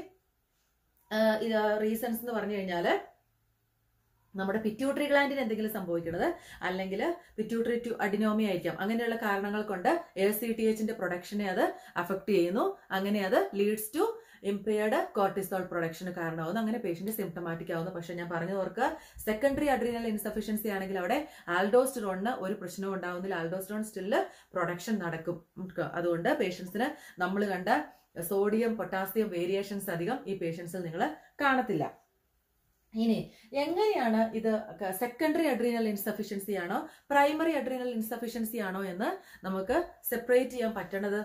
റീസൺസ് എന്ന് പറഞ്ഞു കഴിഞ്ഞാൽ നമ്മുടെ പിറ്റ്യൂട്ടറി ഗ്ലാൻഡിന് എന്തെങ്കിലും സംഭവിക്കുന്നത് അല്ലെങ്കിൽ പിറ്റ്യൂട്ടറി ടു അഡിനോമി ആയിരിക്കാം അങ്ങനെയുള്ള കാരണങ്ങൾ കൊണ്ട് എ സി ടി എച്ചിന്റെ പ്രൊഡക്ഷനെ അത് അഫക്ട് ചെയ്യുന്നു അങ്ങനെ അത് ലീഡ്സ് ടു ഇംപെയർഡ് കോർട്ടിസോൾ പ്രൊഡക്ഷന് കാരണമാവുന്നു അങ്ങനെ പേഷ്യന്റ് സിംറ്റമാറ്റിക് ആവുന്നു പക്ഷെ ഞാൻ പറഞ്ഞു ഓർക്ക് സെക്കൻഡറി അഡ്രീനൽ ഇൻസഫിഷ്യൻസി ആണെങ്കിൽ അവിടെ ആൽഡോസ്റ്റിറോണിന് ഒരു പ്രശ്നവും ഉണ്ടാവുന്നില്ല ആൽഡോസ്റ്റിറോൺ സ്റ്റില് പ്രൊഡക്ഷൻ നടക്കും അതുകൊണ്ട് പേഷ്യൻസിന് നമ്മൾ കണ്ട സോഡിയം പൊട്ടാസ്യം വേരിയേഷൻസ് അധികം ഈ പേഷ്യൻസിൽ നിങ്ങൾ കാണത്തില്ല ഇനി എങ്ങനെയാണ് ഇത് സെക്കൻഡറി അഡ്രീനൽ ഇൻസഫിഷ്യൻസി ആണോ പ്രൈമറി അഡ്രീനൽ ഇൻസഫിഷ്യൻസി ആണോ എന്ന് നമുക്ക് സെപ്പറേറ്റ് ചെയ്യാൻ പറ്റണത്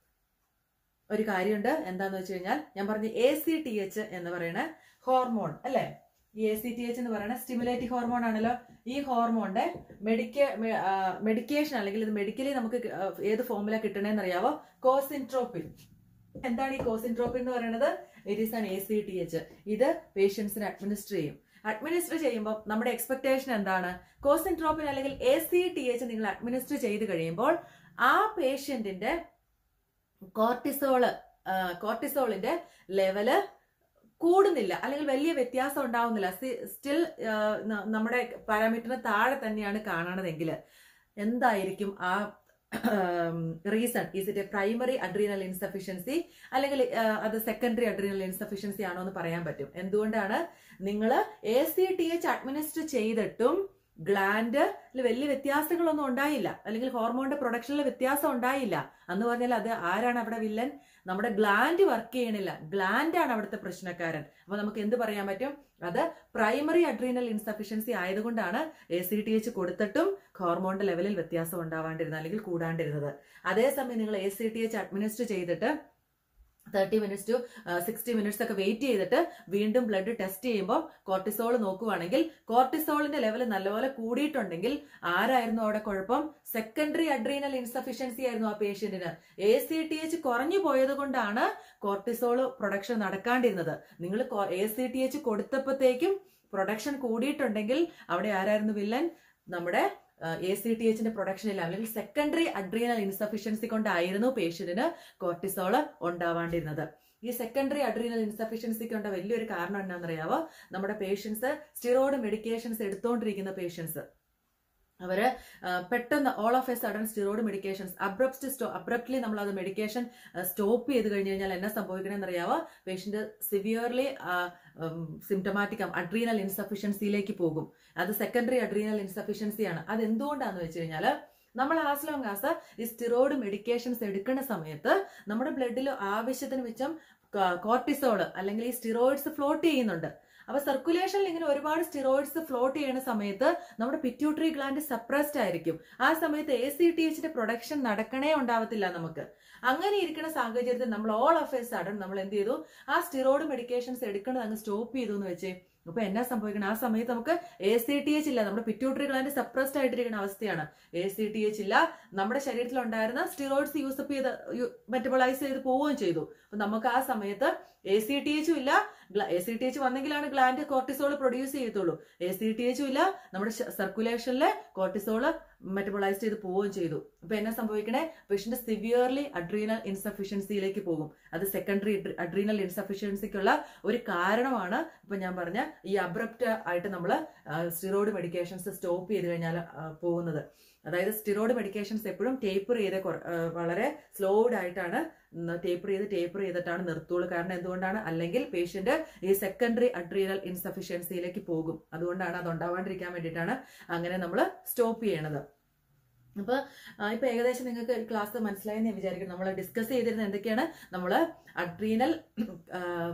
ഒരു കാര്യമുണ്ട് എന്താന്ന് വെച്ച് കഴിഞ്ഞാൽ ഞാൻ പറഞ്ഞു എ സി ടി എച്ച് എന്ന് പറയുന്ന ഹോർമോൺ അല്ലെ ഈ എ സി ടി എച്ച് എന്ന് പറയുന്ന സ്റ്റിമുലേറ്റിംഗ് ഹോർമോൺ ആണല്ലോ ഈ ഹോർമോണിന്റെ മെഡിക്ക മെഡിക്കേഷൻ അല്ലെങ്കിൽ ഇത് മെഡിക്കലി നമുക്ക് ഏത് ഫോമിലാണ് കിട്ടണേന്ന് അറിയാവോ കോസിൻട്രോപ്പിൻ എന്താണ് ഈ കോസിൻട്രോപ്പിൻ എന്ന് പറയുന്നത് it is an A C T H ഇത് പേഷ്യൻസിന് അഡ്മിനിസ്റ്റർ ചെയ്യും അഡ്മിനിസ്റ്റർ ചെയ്യുമ്പോൾ നമ്മുടെ എക്സ്പെക്ടേഷൻ എന്താണ് കോസിൻട്രോപ്പിൻ അല്ലെങ്കിൽ എ സി ടി എച്ച് നിങ്ങൾ അഡ്മിനിസ്റ്റർ ചെയ്ത് കഴിയുമ്പോൾ ആ പേഷ്യന്റിന്റെ കോർട്ടിസോള് കോർട്ടിസോളിന്റെ ലെവല് കൂടുന്നില്ല അല്ലെങ്കിൽ വലിയ വ്യത്യാസം ഉണ്ടാവുന്നില്ല സ്റ്റിൽ നമ്മുടെ പാരാമീറ്ററിന് താഴെ തന്നെയാണ് കാണണതെങ്കിൽ എന്തായിരിക്കും ആ reason is it a primary adrenal insufficiency അല്ലെങ്കിൽ അത് സെക്കൻഡറി അഡ്രീനൽ ഇൻസഫിഷ്യൻസി ആണോ എന്ന് പറയാൻ പറ്റും എന്തുകൊണ്ടാണ് നിങ്ങൾ A C T H administer ചെയ്തിട്ടും ഗ്ലാൻഡ് വലിയ വ്യത്യാസങ്ങളൊന്നും ഉണ്ടായില്ല അല്ലെങ്കിൽ ഹോർമോണിന്റെ പ്രൊഡക്ഷനിൽ വ്യത്യാസം ഉണ്ടായില്ല എന്ന് പറഞ്ഞാൽ അത് ആരാണ് അവിടെ വില്ലൻ നമ്മുടെ ഗ്ലാൻഡ് വർക്ക് ചെയ്യണില്ല ഗ്ലാൻഡ് ആണ് അവിടുത്തെ പ്രശ്നക്കാരൻ അപ്പൊ നമുക്ക് എന്ത് പറയാൻ പറ്റും അത് പ്രൈമറി അഡ്രീനൽ ഇൻസഫിഷ്യൻസി ആയതുകൊണ്ടാണ് എ സി ടി എച്ച് കൊടുത്തിട്ടും ഹോർമോണിന്റെ ലെവലിൽ വ്യത്യാസം ഉണ്ടാവാണ്ടിരുന്നത് അല്ലെങ്കിൽ കൂടാണ്ടിരുന്നത് അതേസമയം നിങ്ങൾ A C T H administer ചെയ്തിട്ട് thirty minutes to sixty minutes ഒക്കെ വെയിറ്റ് ചെയ്തിട്ട് വീണ്ടും ബ്ലഡ് ടെസ്റ്റ് ചെയ്യുമ്പോൾ കോർട്ടിസോൾ നോക്കുവാണെങ്കിൽ കോർട്ടിസോളിന്റെ ലെവൽ നല്ലപോലെ കൂടിയിട്ടുണ്ടെങ്കിൽ ആരായിരുന്നു അവിടെ കുഴപ്പം സെക്കൻഡറി അഡ്രീനൽ ഇൻസഫിഷ്യൻസി ആയിരുന്നു ആ പേഷ്യന്റിന് എ സി ടി എച്ച് കുറഞ്ഞു പോയത് കൊണ്ടാണ് കോർട്ടിസോൾ പ്രൊഡക്ഷൻ നടക്കാണ്ടിരുന്നത് നിങ്ങൾ എ സി ടി എച്ച് കൊടുത്തപ്പോഴത്തേക്കും പ്രൊഡക്ഷൻ കൂടിയിട്ടുണ്ടെങ്കിൽ അവിടെ ആരായിരുന്നു വില്ലൻ നമ്മുടെ എ സി ടി എച്ചിന്റെ പ്രൊഡക്ഷൻ ഇല്ല അല്ലെങ്കിൽ സെക്കൻഡറി അഡ്രീനൽ ഇൻസഫിഷ്യൻസി കൊണ്ടായിരുന്നു പേഷ്യന്റിന് കോർട്ടിസോള് ഉണ്ടാവാണ്ടിരുന്നത് ഈ സെക്കൻഡറി അഡ്രീനൽ ഇൻസഫിഷ്യൻസിക്ക് ഉണ്ട വലിയൊരു കാരണം എന്നാണെന്നറിയാവോ നമ്മുടെ പേഷ്യൻസ് സ്റ്റിറോയിഡ് മെഡിക്കേഷൻസ് എടുത്തുകൊണ്ടിരിക്കുന്ന പേഷ്യൻസ് അവര് പെട്ടെന്ന് all of a sudden steroid medications abrupt stop abruptly നമ്മൾ അത് മെഡിക്കേഷൻ സ്റ്റോപ്പ് ചെയ്ത് കഴിഞ്ഞ് കഴിഞ്ഞാൽ എന്നാ സംഭവിക്കണമെന്ന് അറിയാവോ പേഷ്യന്റ് സിവിയർലി സിംറ്റമാറ്റിക് അഡ്രീനൽ ഇൻസഫിഷ്യൻസിയിലേക്ക് പോകും അത് സെക്കൻഡറി അഡ്രീനൽ ഇൻസഫിഷ്യൻസി ആണ് അത് എന്തുകൊണ്ടാന്ന് വെച്ച് കഴിഞ്ഞാൽ നമ്മൾ ആസ് ലോങ് ആസ് ഈ സ്റ്റിറോയിഡ് മെഡിക്കേഷൻസ് എടുക്കുന്ന സമയത്ത് നമ്മുടെ ബ്ലഡിൽ ആവശ്യത്തിന് വെച്ചം കോർട്ടിസോള് അല്ലെങ്കിൽ ഈ സ്റ്റിറോയിഡ്സ് ഫ്ലോട്ട് ചെയ്യുന്നുണ്ട് അപ്പൊ സർക്കുലേഷനിൽ ഇങ്ങനെ ഒരുപാട് സ്റ്റിറോയിഡ്സ് ഫ്ലോട്ട് ചെയ്യുന്ന സമയത്ത് നമ്മുടെ പിറ്റ്യൂട്ടറി ഗ്ലാൻഡ് സപ്രസ്ഡ് ആയിരിക്കും ആ സമയത്ത് എ സി ടി എച്ചിന്റെ പ്രൊഡക്ഷൻ നടക്കണേ ഉണ്ടാവത്തില്ല നമുക്ക് അങ്ങനെ ഇരിക്കുന്ന സാഹചര്യത്തിൽ നമ്മൾ ഓൾ ഓഫ് എ സഡൻ നമ്മൾ എന്ത് ചെയ്തു ആ സ്റ്റിറോയിഡ് മെഡിക്കേഷൻസ് എടുക്കുന്നത് അങ്ങ് സ്റ്റോപ്പ് ചെയ്തു എന്ന് വെച്ചേ അപ്പൊ എന്നാ സംഭവിക്കണം ആ സമയത്ത് നമുക്ക് എ സി ടി എച്ച് ഇല്ല നമ്മുടെ പിറ്റ്യൂട്ടറി ഗ്ലാൻഡ് സപ്രസ്ഡ് ആയിട്ടിരിക്കുന്ന അവസ്ഥയാണ് എ സി ടി എച്ച് ഇല്ല നമ്മുടെ ശരീരത്തിൽ ഉണ്ടായിരുന്ന സ്റ്റിറോയിഡ്സ് യൂസപ്പ് ചെയ്ത് മെറ്റബോളൈസ് ചെയ്ത് പോവുകയും ചെയ്തു അപ്പൊ നമുക്ക് ആ സമയത്ത് എ സി ടി എച്ചും ഇല്ല എ സി ടി എച്ച് വന്നെങ്കിലാണ് ഗ്ലാൻഡ് കോർട്ടിസോൾ പ്രൊഡ്യൂസ് ചെയ്യത്തുള്ളൂ എ സി ടി എച്ചും ഇല്ല നമ്മുടെ സർക്കുലേഷനിലെ കോർട്ടിസോള് മെറ്റബോളൈസ് ചെയ്ത് പോവുകയും ചെയ്തു അപ്പൊ എന്നാ സംഭവിക്കണേ പേഷ്യന്റ് സിവിയർലി അഡ്രീനൽ ഇൻസഫിഷ്യൻസിയിലേക്ക് പോകും അത് സെക്കൻഡറി അഡ്രീനൽ ഇൻസഫിഷ്യൻസിക്കുള്ള ഒരു കാരണമാണ് ഇപ്പൊ ഞാൻ പറഞ്ഞ ഈ അബ്രപ്റ്റ് ആയിട്ട് നമ്മൾ സ്റ്റിറോയിഡ് മെഡിക്കേഷൻസ് സ്റ്റോപ്പ് ചെയ്ത് കഴിഞ്ഞാൽ പോകുന്നത് അതായത് സ്റ്റിറോയിഡ് മെഡിക്കേഷൻസ് എപ്പോഴും ടേപ്പർ ചെയ്ത് വളരെ സ്ലോഡ് ആയിട്ടാണ് ടേപ്പർ ചെയ്ത് ടേപ്പർ ചെയ്തിട്ടാണ് നിർത്തുള്ളൂ കാരണം എന്തുകൊണ്ടാണ് അല്ലെങ്കിൽ പേഷ്യന്റ് ഈ സെക്കൻഡറി അഡ്രീനൽ ഇൻസഫിഷ്യൻസിയിലേക്ക് പോകും അതുകൊണ്ടാണ് അത് ഉണ്ടാവാണ്ടിരിക്കാൻ വേണ്ടിയിട്ടാണ് അങ്ങനെ നമ്മൾ സ്റ്റോപ്പ് ചെയ്യണത് അപ്പൊ ഇപ്പൊ ഏകദേശം നിങ്ങൾക്ക് ക്ലാസ് മനസ്സിലായെന്ന് ഞാൻ വിചാരിക്കുന്നു നമ്മൾ ഡിസ്കസ് ചെയ്തിരുന്ന എന്തൊക്കെയാണ് നമ്മൾ അഡ്രീനൽ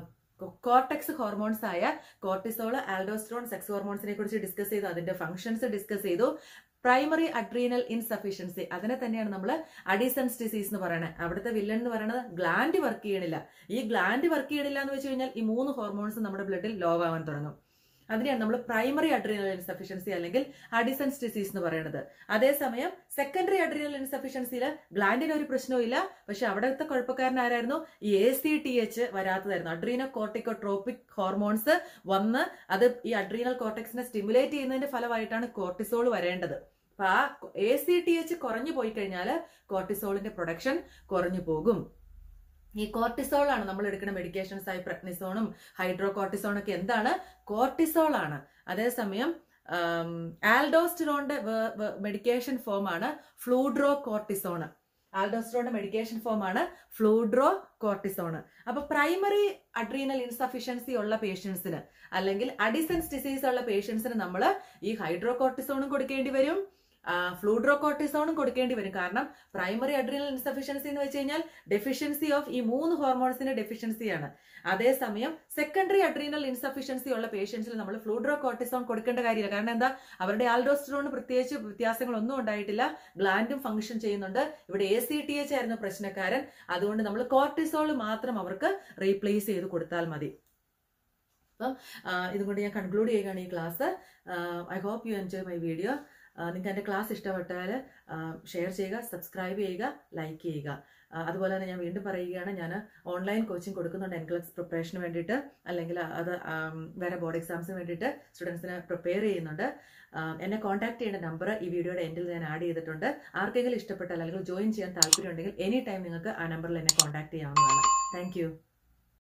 കോർട്ടെക്സ് ഹോർമോൺസ് ആയ കോർട്ടിസോൾ ആൽഡോസ്ട്രോൺ സെക്സ് ഹോർമോൺസിനെ കുറിച്ച് ഡിസ്കസ് ചെയ്തു അതിന്റെ ഫംഗ്ഷൻസ് ഡിസ്കസ് ചെയ്തു പ്രൈമറി അഡ്രീനൽ ഇൻസഫിഷ്യൻസി അതിനെ തന്നെയാണ് നമ്മൾ അഡിസൺസ് ഡിസീസ് എന്ന് പറയുന്നത് അവിടുത്തെ വില്ലൻ എന്ന് പറയുന്നത് ഗ്ലാൻഡ് വർക്ക് ചെയ്യണില്ല ഈ ഗ്ലാൻഡ് വർക്ക് ചെയ്യണില്ല എന്ന് വെച്ച് കഴിഞ്ഞാൽ ഈ മൂന്ന് ഹോർമോൺസ് നമ്മുടെ ബ്ലഡിൽ ലോ ആവാൻ തുടങ്ങും അതിനെയാണ് നമ്മൾ പ്രൈമറി അഡ്രീനൽ ഇൻസഫിഷ്യൻസി അല്ലെങ്കിൽ അഡിസൺസ് ഡിസീസ് എന്ന് പറയുന്നത് അതേസമയം സെക്കൻഡറി അഡ്രീനൽ ഇൻസഫിഷ്യൻസിയിൽ ഗ്ലാൻഡിന് ഒരു പ്രശ്നവും പക്ഷെ അവിടുത്തെ കുഴപ്പക്കാരൻ ആരായിരുന്നു ഈ എ സി ടി എച്ച് വരാത്തതായിരുന്നു അഡ്രീനോ കോർട്ടിക്കോട്രോപ്പിക് ഹോർമോൺസ് വന്ന് അത് ഈ അഡ്രീനൽ കോർട്ടെക്സിനെ സ്റ്റിമുലേറ്റ് ചെയ്യുന്നതിന്റെ ഫലമായിട്ടാണ് കോർട്ടിസോൾ വരേണ്ടത് അപ്പൊ ആ എ സി ടി എച്ച് കുറഞ്ഞു പോയി കഴിഞ്ഞാൽ കോർട്ടിസോളിന്റെ പ്രൊഡക്ഷൻ കുറഞ്ഞു പോകും ഈ കോർട്ടിസോൾ ആണ് നമ്മൾ എടുക്കുന്ന മെഡിക്കേഷൻസ് ആയി പ്രഗ്നിസോണും ഹൈഡ്രോ കോർട്ടിസോൺ ഒക്കെ എന്താണ് കോർട്ടിസോൾ ആണ് അതേസമയം ആൽഡോസ്റ്റിറോണിന്റെ മെഡിക്കേഷൻ ഫോം ആണ് ഫ്ലൂഡ്രോ കോർട്ടിസോൺ ആൽഡോസ്റ്റിറോണിന്റെ മെഡിക്കേഷൻ ഫോം ആണ് ഫ്ലൂഡ്രോ കോർട്ടിസോൺ അപ്പൊ പ്രൈമറി അഡ്രീനൽ ഇൻസഫിഷ്യൻസി ഉള്ള പേഷ്യൻസിന് അല്ലെങ്കിൽ അഡിസൻസ് ഡിസീസ് ഉള്ള പേഷ്യൻസിന് നമ്മൾ ഈ ഹൈഡ്രോ കോർട്ടിസോണും കൊടുക്കേണ്ടി വരും ഫ്ലൂഡ്രോകോർട്ടിസോണും കൊടുക്കേണ്ടി വരും കാരണം പ്രൈമറി അഡ്രീനൽ ഇൻസഫിഷ്യൻസി എന്ന് വെച്ച് കഴിഞ്ഞാൽ ഡെഫിഷ്യൻസി ഓഫ് ഈ മൂന്ന് ഹോർമോൺസിന്റെ ഡെഫിഷ്യൻസിയാണ് അതേസമയം സെക്കൻഡറി അഡ്രീനൽ ഇൻസഫിഷ്യൻസി ഉള്ള പേഷ്യൻസിൽ നമ്മൾ ഫ്ലൂഡ്രോകോർട്ടിസോൺ കൊടുക്കേണ്ട കാര്യമില്ല കാരണം എന്താ അവരുടെ ആൽഡോസ്ട്രോണ് പ്രത്യേകിച്ച് വ്യത്യാസങ്ങളൊന്നും ഉണ്ടായിട്ടില്ല ഗ്ലാൻഡും ഫംഗ്ഷൻ ചെയ്യുന്നുണ്ട് ഇവിടെ എ സി ടി എച്ച് ആയിരുന്നു പ്രശ്നക്കാരൻ അതുകൊണ്ട് നമ്മൾ കോർട്ടിസോൾ മാത്രം അവർക്ക് റീപ്ലേസ് ചെയ്ത് കൊടുത്താൽ മതി അപ്പം ഇതുകൊണ്ട് ഞാൻ കൺക്ലൂഡ് ചെയ്യുകയാണ് ഈ class I hope you enjoy my video നിങ്ങൾക്ക് എൻ്റെ ക്ലാസ് ഇഷ്ടപ്പെട്ടാൽ ഷെയർ ചെയ്യുക സബ്സ്ക്രൈബ് ചെയ്യുക ലൈക്ക് ചെയ്യുക അതുപോലെ തന്നെ ഞാൻ വീണ്ടും പറയുകയാണ് ഞാൻ ഓൺലൈൻ കോച്ചിങ് കൊടുക്കുന്നുണ്ട് എൻക്ലക്സ് പ്രിപ്പറേഷന് വേണ്ടിയിട്ട് അല്ലെങ്കിൽ അത് വേറെ ബോർഡ് എക്സാംസിന് വേണ്ടിയിട്ട് സ്റ്റുഡൻസിന് പ്രിപ്പയർ ചെയ്യുന്നുണ്ട് എന്നെ കോൺടാക്ട് ചെയ്യേണ്ട നമ്പർ ഈ വീഡിയോയുടെ എൻഡിൽ ഞാൻ ആഡ് ചെയ്തിട്ടുണ്ട് ആർക്കെങ്കിലും ഇഷ്ടപ്പെട്ടാൽ അല്ലെങ്കിൽ ജോയിൻ ചെയ്യാൻ താല്പര്യം ഉണ്ടെങ്കിൽ എനി ടൈം നിങ്ങൾക്ക് ആ നമ്പറിൽ എന്നെ കോൺടാക്ട് ചെയ്യാവുന്നതാണ് താങ്ക്